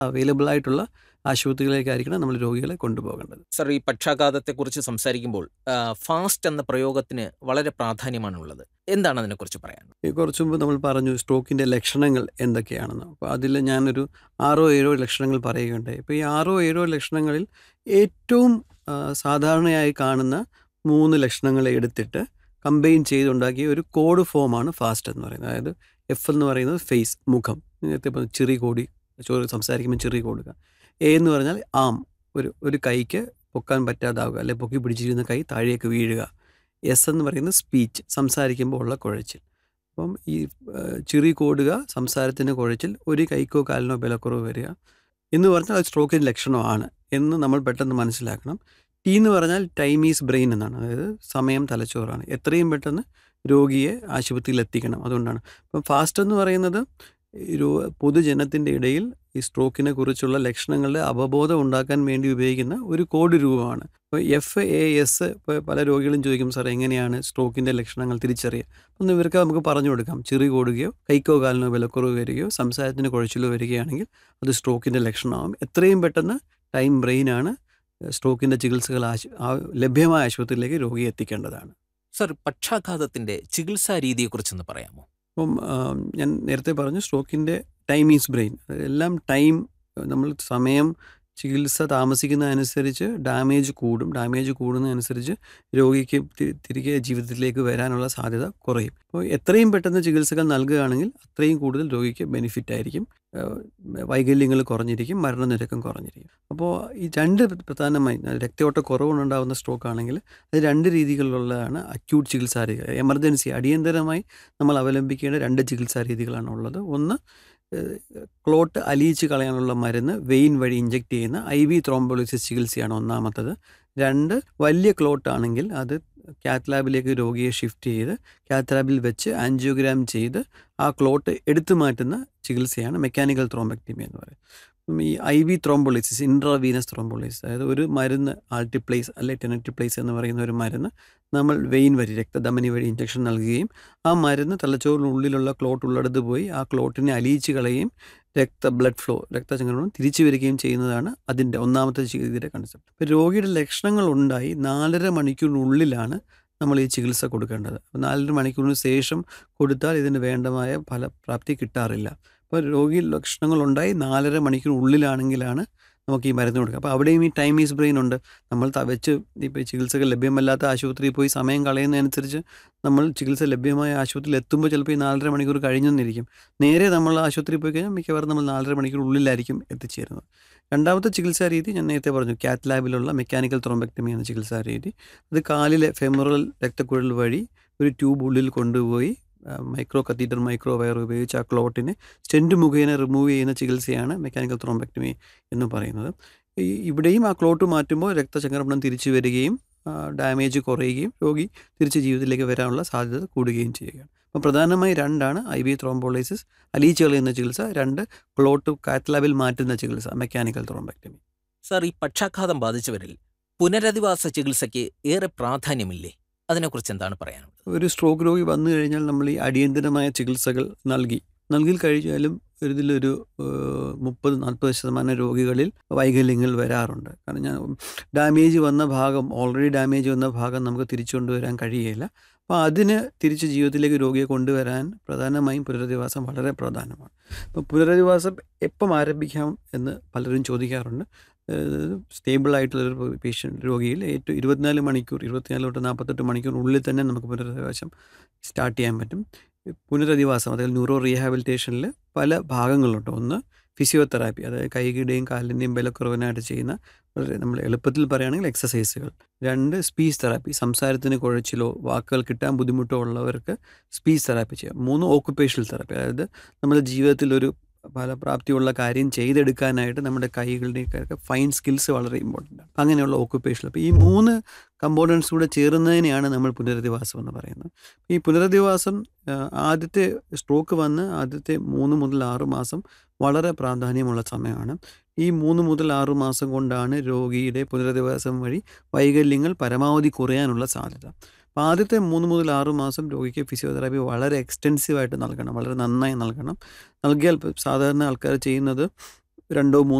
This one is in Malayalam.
അവൈലബിൾ ആയിട്ടുള്ള ആശുപത്രികളിലേക്കായിരിക്കണം നമ്മൾ രോഗികളെ കൊണ്ടുപോകേണ്ടത് സർ ഈ പക്ഷാഘാതത്തെക്കുറിച്ച് സംസാരിക്കുമ്പോൾ ആ, ഫാസ്റ്റ് എന്ന പ്രയോഗത്തിന് വളരെ പ്രാധാന്യമാണുള്ളത് എന്താണ് അതിനെക്കുറിച്ച് പറയാൻ ഈ കുറച്ച് മുമ്പ് നമ്മൾ പറഞ്ഞു സ്ട്രോക്കിൻ്റെ ലക്ഷണങ്ങൾ എന്തൊക്കെയാണെന്ന് അപ്പോൾ അതിൽ ഞാനൊരു ആറോ ഏഴോ ലക്ഷണങ്ങൾ പറയുകയുണ്ടായി ഇപ്പോൾ ഈ ആറോ ഏഴോ ലക്ഷണങ്ങളിൽ ഏറ്റവും ആ, സാധാരണയായി കാണുന്ന മൂന്ന് ലക്ഷണങ്ങളെ എടുത്തിട്ട് കമ്പൈൻ ചെയ്തുണ്ടാക്കിയ ഒരു കോഡ് ഫോമാണ് ഫാസ്റ്റ് എന്ന് പറയുന്നത് അതായത് എഫ് എന്ന് പറയുന്നത് ഫേസ് മുഖം നേരത്തെ ഇപ്പോൾ ചിറി കോടി ചോറ് സംസാരിക്കുമ്പോൾ ചിറി കൊടുക്കുക എ എന്ന് പറഞ്ഞാൽ ആം ഒരു ഒരു കൈക്ക് പൊക്കാൻ പറ്റാതാവുക അല്ലെ പൊക്കി പിടിച്ചിരുന്ന കൈ താഴേക്ക് വീഴുക എസ് എന്ന് പറയുന്നത് സ്പീച്ച് സംസാരിക്കുമ്പോൾ ഉള്ള കുഴച്ചിൽ അപ്പം ഈ ആ, ചിറി കൂടുക സംസാരത്തിന് കുഴച്ചിൽ ഒരു കൈക്കോ കാലിനോ ബലക്കുറവ് വരിക എന്ന് പറഞ്ഞാൽ അത് സ്ട്രോക്കിൻ്റെ ലക്ഷണമാണ് എന്ന് നമ്മൾ പെട്ടെന്ന് മനസ്സിലാക്കണം ടി എന്ന് പറഞ്ഞാൽ ടൈം ഈസ് ബ്രെയിൻ എന്നാണ് അതായത് സമയം തലച്ചോറാണ് എത്രയും പെട്ടെന്ന് രോഗിയെ ആശുപത്രിയിൽ എത്തിക്കണം അതുകൊണ്ടാണ് അപ്പം ഫാസ്റ്റ് എന്ന് പറയുന്നത് ഈ രോ- പൊതുജനത്തിൻ്റെ ഇടയിൽ ഈ സ്ട്രോക്കിനെ കുറിച്ചുള്ള ലക്ഷണങ്ങളുടെ അവബോധം ഉണ്ടാക്കാൻ വേണ്ടി ഉപയോഗിക്കുന്ന ഒരു കോഡ് രൂപമാണ് ഇപ്പോൾ എഫ് എ എസ് ഇപ്പോൾ പല രോഗികളും ചോദിക്കും സാർ എങ്ങനെയാണ് സ്ട്രോക്കിൻ്റെ ലക്ഷണങ്ങൾ തിരിച്ചറിയുക അപ്പം ഇവർക്ക് നമുക്ക് പറഞ്ഞു കൊടുക്കാം ചെറി കൂടുകയോ കൈക്കോ കാലിനോ വിലക്കുറവ് വരികയോ സംസാരത്തിന് കുഴച്ചിലോ വരികയാണെങ്കിൽ അത് സ്ട്രോക്കിൻ്റെ ലക്ഷണമാകും എത്രയും പെട്ടെന്ന് ടൈം ബ്രെയിനാണ് സ്ട്രോക്കിൻ്റെ ചികിത്സകൾ ആശു ആ- ലഭ്യമായ ആശുപത്രിയിലേക്ക് രോഗിയെ എത്തിക്കേണ്ടതാണ് സർ പക്ഷാഘാതത്തിന്റെ ചികിത്സാ രീതിയെക്കുറിച്ചൊന്ന് പറയാമോ അപ്പം ആ, ഞാൻ നേരത്തെ പറഞ്ഞു സ്ട്രോക്കിൻ്റെ ടൈം ഈസ് ബ്രെയിൻ എല്ലാം ടൈം നമ്മൾ സമയം ചികിത്സ താമസിക്കുന്നതനുസരിച്ച് ഡാമേജ് കൂടും ഡാമേജ് കൂടുന്നതനുസരിച്ച് രോഗിക്ക് തി- തിരികെ ജീവിതത്തിലേക്ക് വരാനുള്ള സാധ്യത കുറയും അപ്പോൾ എത്രയും പെട്ടെന്ന് ചികിത്സകൾ നൽകുകയാണെങ്കിൽ അത്രയും കൂടുതൽ രോഗിക്ക് ബെനിഫിറ്റ് ആയിരിക്കും ആ, വൈകല്യങ്ങൾ കുറഞ്ഞിരിക്കും മരണനിരക്കും കുറഞ്ഞിരിക്കും അപ്പോൾ ഈ രണ്ട് പ്രധാനമായി രക്തയോട്ട കുറവുണ്ടാകുന്ന സ്ട്രോക്ക് ആണെങ്കിൽ അത് രണ്ട് രീതികളിലുള്ളതാണ് അക്യൂട്ട് ചികിത്സാ രീതികൾ എമർജൻസി അടിയന്തരമായി നമ്മൾ അവലംബിക്കേണ്ട രണ്ട് ചികിത്സാ രീതികളാണ് ഉള്ളത് ഒന്ന് ഏഹ്, ക്ലോട്ട് അലിയിച്ച് കളയാനുള്ള മരുന്ന് വെയിൻ വഴി ഇഞ്ചെക്ട് ചെയ്യുന്ന ഐ വി ത്രോംബോളിസിസ് ചികിത്സയാണ് ഒന്നാമത്തത് രണ്ട് വലിയ ക്ലോട്ട് ആണെങ്കിൽ അത് കാത്ത് ലാബിലേക്ക് രോഗിയെ ഷിഫ്റ്റ് ചെയ്ത് കാത്ത് ലാബിൽ വെച്ച് ആൻജിയോഗ്രാം ചെയ്ത് ആ ക്ലോട്ട് എടുത്തു മാറ്റുന്ന ചികിത്സയാണ് മെക്കാനിക്കൽ ത്രോംബക്ടമി എന്ന് പറയുന്നത് അപ്പം ഈ I V thrombolysis intravenous thrombolysis അതായത് ഒരു മരുന്ന് ആൾട്ടിപ്ലേസ് അല്ലെ ടെനറ്റിപ്ലേസ് എന്ന് പറയുന്ന ഒരു മരുന്ന് നമ്മൾ വെയിൻ വഴി രക്തധമനി വഴി ഇഞ്ചക്ഷൻ നൽകുകയും ആ മരുന്ന് തലച്ചോറിനുള്ളിലുള്ള ക്ലോട്ട് ഉള്ളിടത്ത് പോയി ആ ക്ലോട്ടിനെ അലിയിച്ച് കളയുകയും രക്ത ബ്ലഡ് ഫ്ലോ രക്തചംക്രമണം തിരിച്ചു വരികയും ചെയ്യുന്നതാണ് അതിൻ്റെ ഒന്നാമത്തെ ചികിത്സയുടെ കൺസെപ്റ്റ് ഇപ്പോൾ രോഗിയുടെ ലക്ഷണങ്ങൾ ഉണ്ടായി നാലര മണിക്കൂറിനുള്ളിലാണ് നമ്മൾ ഈ ചികിത്സ കൊടുക്കേണ്ടത് അപ്പോൾ നാലര മണിക്കൂറിന് ശേഷം കൊടുത്താൽ ഇതിന് വേണ്ടമായ ഫലപ്രാപ്തി കിട്ടാറില്ല അപ്പോൾ രോഗി ലക്ഷണങ്ങൾ ഉണ്ടായി നാലര മണിക്കൂറിനുള്ളിലാണെങ്കിലാണ് നമുക്ക് ഈ മരുന്ന് കൊടുക്കുക അപ്പോൾ അവിടെയും ഈ ടൈം ഈസ് ബ്രെയിൻ ഉണ്ട് നമ്മൾ ത- വെച്ച് ഇപ്പോൾ ചികിത്സകൾ ലഭ്യമല്ലാത്ത ആശുപത്രിയിൽ പോയി സമയം കളയുന്നതനുസരിച്ച് നമ്മൾ ചികിത്സ ലഭ്യമായ ആശുപത്രിയിൽ എത്തുമ്പോൾ ചിലപ്പോൾ ഈ നാലര മണിക്കൂർ കഴിഞ്ഞെന്നിരിക്കും നേരെ നമ്മൾ ആശുപത്രിയിൽ പോയി കഴിഞ്ഞാൽ മിക്കവാറും നമ്മൾ നാലര മണിക്കൂർ ഉള്ളിലായിരിക്കും എത്തിച്ചേരുന്നത് രണ്ടാമത്തെ ചികിത്സാ രീതി ഞാൻ നേരത്തെ പറഞ്ഞു കാത്ത് ലാബിലുള്ള മെക്കാനിക്കൽ ത്രോംബക്ടമി എന്ന ചികിത്സാ രീതി അത് കാലിലെ ഫെമറൽ രക്തക്കുഴൽ വഴി ഒരു ട്യൂബ് ഉള്ളിൽ കൊണ്ടുപോയി മൈക്രോ കത്തീറ്റർ മൈക്രോ വയർ ഉപയോഗിച്ച് ആ ക്ലോട്ടിനെ സ്റ്റെൻറ്റ് മുഖേന റിമൂവ് ചെയ്യുന്ന ചികിത്സയാണ് മെക്കാനിക്കൽ ത്രോംബക്ടമി എന്ന് പറയുന്നത് ഈ ഇവിടെയും ആ ക്ലോട്ട് മാറ്റുമ്പോൾ രക്തചംക്രമണം തിരിച്ചു വരികയും ഡാമേജ് കുറയുകയും രോഗി തിരിച്ച് ജീവിതത്തിലേക്ക് വരാനുള്ള സാധ്യത കൂടുകയും ചെയ്യുകയാണ് അപ്പോൾ പ്രധാനമായി രണ്ടാണ് ഐ വി ത്രോംബോളൈസിസ് അലീച്ച് കളയുന്ന ചികിത്സ രണ്ട് ക്ലോട്ട് കാത്ലാബിൽ മാറ്റുന്ന ചികിത്സ മെക്കാനിക്കൽ ത്രോംബക്ടമി സർ ഈ പക്ഷാഘാതം ബാധിച്ചവരിൽ പുനരധിവാസ ചികിത്സയ്ക്ക് ഏറെ പ്രാധാന്യമില്ലേ അതിനെക്കുറിച്ച് എന്താണ് പറയാനുള്ളത് ഒരു സ്ട്രോക്ക് രോഗി വന്നു കഴിഞ്ഞാൽ നമ്മൾ ഈ അടിയന്തരമായ ചികിത്സകൾ നൽകി നൽകി കഴിഞ്ഞാലും ഇതിലൊരു ഏഹ്, മുപ്പത് നാൽപ്പത് ശതമാനം രോഗികളിൽ വൈകല്യങ്ങൾ വരാറുണ്ട് കാരണം ഞാൻ ഡാമേജ് വന്ന ഭാഗം ഓൾറെഡി ഡാമേജ് വന്ന ഭാഗം നമുക്ക് തിരിച്ചു കൊണ്ടുവരാൻ കഴിയില്ല അപ്പോൾ അതിന് തിരിച്ച് ജീവിതത്തിലേക്ക് രോഗിയെ കൊണ്ടുവരാൻ പ്രധാനമായും പുനരധിവാസം വളരെ പ്രധാനമാണ് അപ്പോൾ പുനരധിവാസം എപ്പം ആരംഭിക്കാം എന്ന് പലരും ചോദിക്കാറുണ്ട് സ്റ്റേബിൾ ആയിട്ടുള്ളൊരു പേഷ്യൻ്റ് രോഗിയിൽ ഏറ്റവും ഇരുപത്തിനാല് മണിക്കൂർ ഇരുപത്തിനാല് തൊട്ട് നാൽപ്പത്തെട്ട് മണിക്കൂറിനുള്ളിൽ തന്നെ നമുക്ക് പുനരധിവാസം സ്റ്റാർട്ട് ചെയ്യാൻ പറ്റും പുനരധിവാസം അതായത് ന്യൂറോ റീഹാബിലിറ്റേഷനിൽ പല ഭാഗങ്ങളുണ്ട് ഒന്ന് ഫിസിയോതെറാപ്പി അതായത് കൈകളുടെയും കാലിൻ്റെയും ബലക്കുറവിനായിട്ട് ചെയ്യുന്ന വളരെ നമ്മൾ എളുപ്പത്തിൽ പറയുകയാണെങ്കിൽ എക്സസൈസുകൾ രണ്ട് സ്പീച്ച് തെറാപ്പി സംസാരത്തിന് കുഴച്ചിലോ വാക്കുകൾ കിട്ടാൻ ബുദ്ധിമുട്ടോ ഉള്ളവർക്ക് സ്പീച്ച് തെറാപ്പി ചെയ്യാം മൂന്ന് ഓക്കുപ്പേഷണൽ തെറാപ്പി അതായത് നമ്മുടെ ജീവിതത്തിൽ ഒരു ഫലപ്രാപ്തിയുള്ള കാര്യം ചെയ്തെടുക്കാനായിട്ട് നമ്മുടെ കൈകളുടെയൊക്കെ ഫൈൻ സ്കിൽസ് വളരെ ഇമ്പോർട്ടൻ്റ് ആണ് അപ്പം അങ്ങനെയുള്ള ഓക്കുപ്പേഷൻ അപ്പോൾ ഈ മൂന്ന് കമ്പോണൻസ് കൂടെ ചേരുന്നതിനെയാണ് നമ്മൾ പുനരധിവാസം എന്ന് പറയുന്നത് ഈ പുനരധിവാസം ആ, ആദ്യത്തെ സ്ട്രോക്ക് വന്ന് ആദ്യത്തെ മൂന്ന് മുതൽ ആറ് മാസം വളരെ പ്രാധാന്യമുള്ള സമയമാണ് ഈ മൂന്ന് മുതൽ ആറ് മാസം കൊണ്ടാണ് രോഗിയുടെ പുനരധിവാസം വഴി വൈകല്യങ്ങൾ പരമാവധി കുറയാനുള്ള സാധ്യത അപ്പോൾ ആദ്യത്തെ മൂന്ന് മുതൽ ആറ് മാസം രോഗിക്ക് ഫിസിയോതെറാപ്പി വളരെ എക്സ്റ്റെൻസീവായിട്ട് നൽകണം വളരെ നന്നായി നൽകണം നൽകിയാൽ ഇപ്പം സാധാരണ ആൾക്കാർ ചെയ്യുന്നത് രണ്ടോ